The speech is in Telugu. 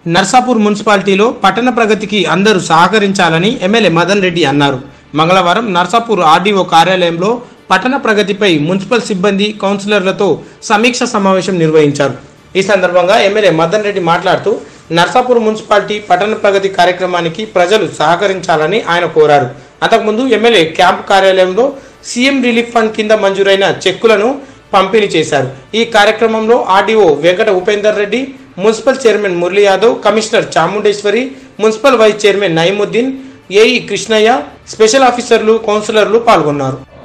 నర్సాపూర్ మున్సిపాలిటీలో పట్టణ ప్రగతికి అందరూ సహకరించాలని ఎమ్మెల్యే మదన్ రెడ్డి అన్నారు మంగళవారం నర్సాపూర్ ఆర్డీఓ కార్యాలయంలో పట్టణ ప్రగతిపై మున్సిపల్ సిబ్బంది కౌన్సిలర్లతో సమీక్ష సమావేశం నిర్వహించారు ఈ సందర్భంగా ఎమ్మెల్యే మదన్ రెడ్డి మాట్లాడుతూ నర్సాపూర్ మున్సిపాలిటీ పట్టణ ప్రగతి కార్యక్రమానికి ప్రజలు సహకరించాలని ఆయన కోరారు అంతకుముందు ఎమ్మెల్యే క్యాంప్ కార్యాలయంలో సీఎం రిలీఫ్ ఫండ్ కింద మంజూరైన చెక్కులను పంపిణీ చేశారు ఈ కార్యక్రమంలో RDO Venkata Upender Reddy municipal chairman Murali Yadav commissioner Chamundeshwari municipal vice chairman Nayeemuddin AE Krishnaiah special ఆఫీసర్లు కౌన్సిలర్లు పాల్గొన్నారు